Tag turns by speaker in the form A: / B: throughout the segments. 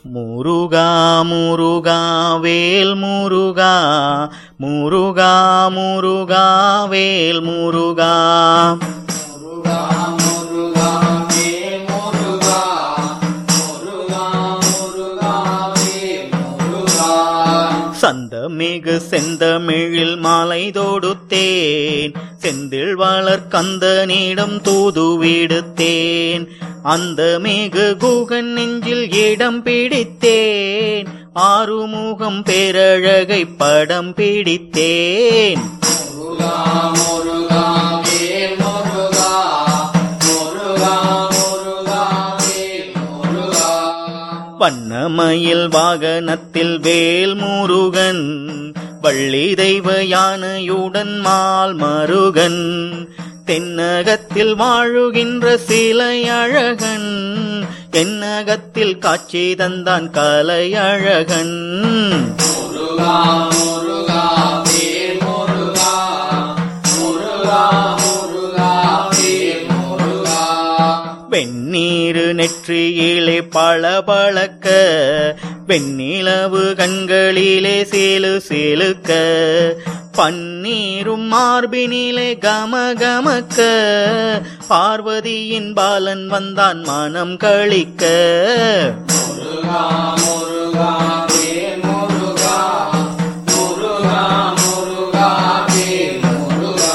A: முருகா முருகா வேல் முருகா முருகா முருகா வேல் முருகா
B: முருகா முருகா வேல் முருகா முருகா முருகா வேல் முருகா
A: சந்தமிகு செந்தமிழில் மாலை தொடுத்தேன் செந்தில் வளர் கந்தனிடம் தூது விடுத்தேன் அந்த மிகு குகன் நெஞ்சில் இடம் பிடித்தேன் ஆறுமுகம் பேரழகை படம் பிடித்தேன்
B: முருகா முருகா வேல் முருகா முருகா முருகா வேல் முருகா
A: வண்ணமயில் வாகனத்தில் வேல் முருகன் வள்ளி தெய்வ யானையுடன் மால் மருகன் தென்னகத்தில் வாழுகின்ற சிலை அழகன் என்னகத்தில் காட்சி தந்தான் கலை அழகன்
B: முருகா முருகா வேல் முருகா முருகா முருகா வேல் முருகா
A: வெந்நீரு நெற்றியிலே பளபளக்க வெண்ணிலவு கண்களிலே சேலு சேலுக்க பன்னீரும் மார்பினிலே கம கமக்க பார்வதியின் பாலன் வந்தான் மனம் கழிக்க
B: முருகா முருகா வேல் முருகா முருகா முருகா வேல் முருகா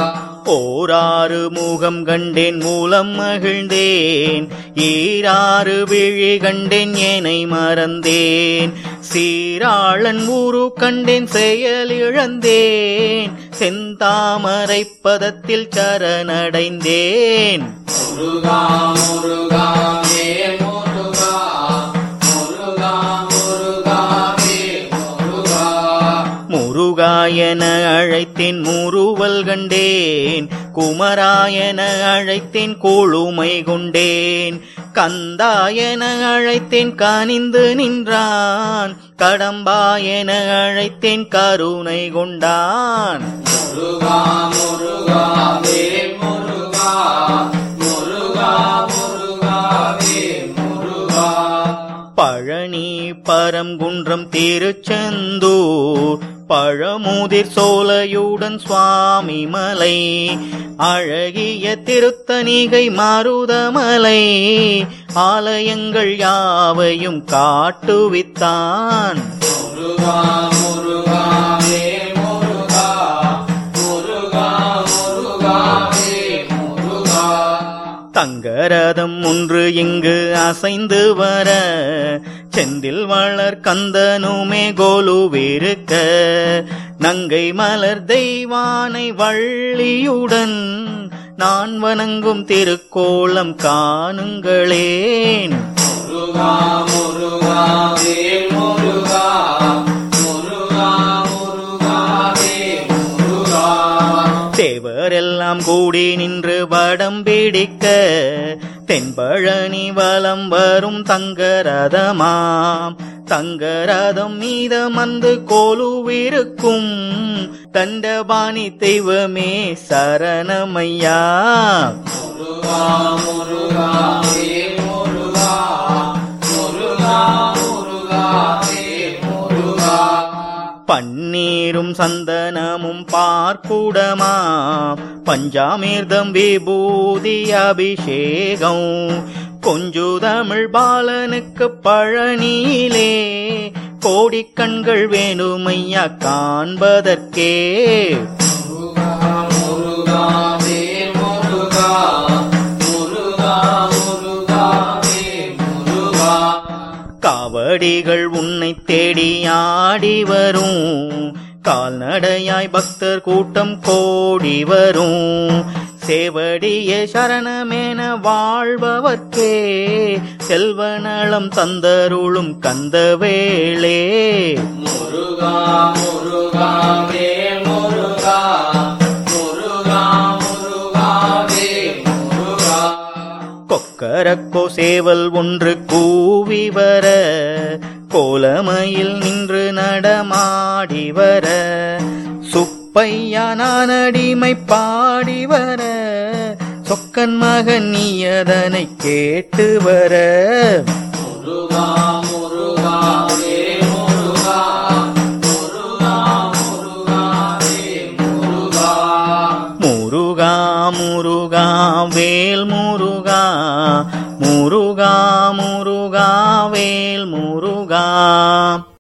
A: ஓராறு முகம் கண்டேன் மூலம் மகிழ்ந்தேன் ஈராறு விழி கண்டேன் ஏனை மறந்தேன் சீராளன் ஊரு கண்டேன் செயல் இழந்தேன் செந்தாமரை பதத்தில் சரணடைந்தேன்
B: முருகா முருகா வேல் முருகா முருகா முருகா வேல் முருகா
A: முருகாயன அழைத்தேன் முருவல் கண்டேன் குமராயன அழைத்தேன் கோளுமை கொண்டேன் கந்தாயன அழைத்தேன் கனிந்து நின்றான் கடம்பாயன அழைத்தேன் கருணை கொண்டான்
B: முருகா முருகா வேல் முருகா முருகா முருகா வேல் முருகா
A: பழனி பரங்குன்றம் திருச்செந்தூர் பழமுதிர் சோலையுடன் சுவாமி மலை அழகிய திருத்தணிகை மருதமலை ஆலயங்கள் யாவையும் காட்டுவித்தான்
B: முருகா முருகா வேல் முருகா முருகா முருகா வேல் முருகா
A: தங்கரதம் ஒன்று இங்கு அசைந்து வர செந்தில் வளர் கந்தனுமே கோலுவிருக்க நங்கை மலர் தெய்வானை வள்ளியுடன் நான் வணங்கும் திருக்கோலம் காணுங்களேன்
B: முருகா முருகா வேல் முருகா முருகா முருகா வேல் முருகா
A: தேவரெல்லாம் கூடி நின்று வடம் பிடிக்க தென்பழனி வலம் வரும் தங்கரதமாம் தங்கரதம் மீதமந்து கோலுவிருக்கும் தண்டபாணி தெய்வமே சரணமையா
B: முருகா முருகா வேல் முருகா முருகா முருகா வேல் முருகா
A: பன்னீரும் சந்தனமும் பார்க்குடமா பஞ்சாமிர்தம் விபூதி அபிஷேகம் கொஞ்சு தமிழ் பாலனுக்கு பழனியிலே கோடிக்கண்கள் வேணுமையா காண்பதற்கே
B: முருகா முருகா வேல் முருகா முருகா முருகா வேல் முருகா
A: காவடிகள் உன்னை தேடி ஆடி வரும் கால்நடையாய் பக்தர் கூட்டம் கோடி வரும் சேவடிய சரணமென வாழ்பவர்க்கே செல்வநலம் தந்தருளும் கந்தவேளே
B: முருகா முருகா வேல் முருகா முருகா முருகா வேல் முருகா
A: கொக்கரக்கோ சேவல் ஒன்று கூவி வர கோலமையில் நின்று நடமாடி வர சுப்பையா நான் அடிமை பாடி வர சொக்கன் மகன் நீ அதனை கேட்டு வர
B: முருகா முருகா
A: முருகா முருகா வேல் முருகா முருகா முருகா வேல் முருகா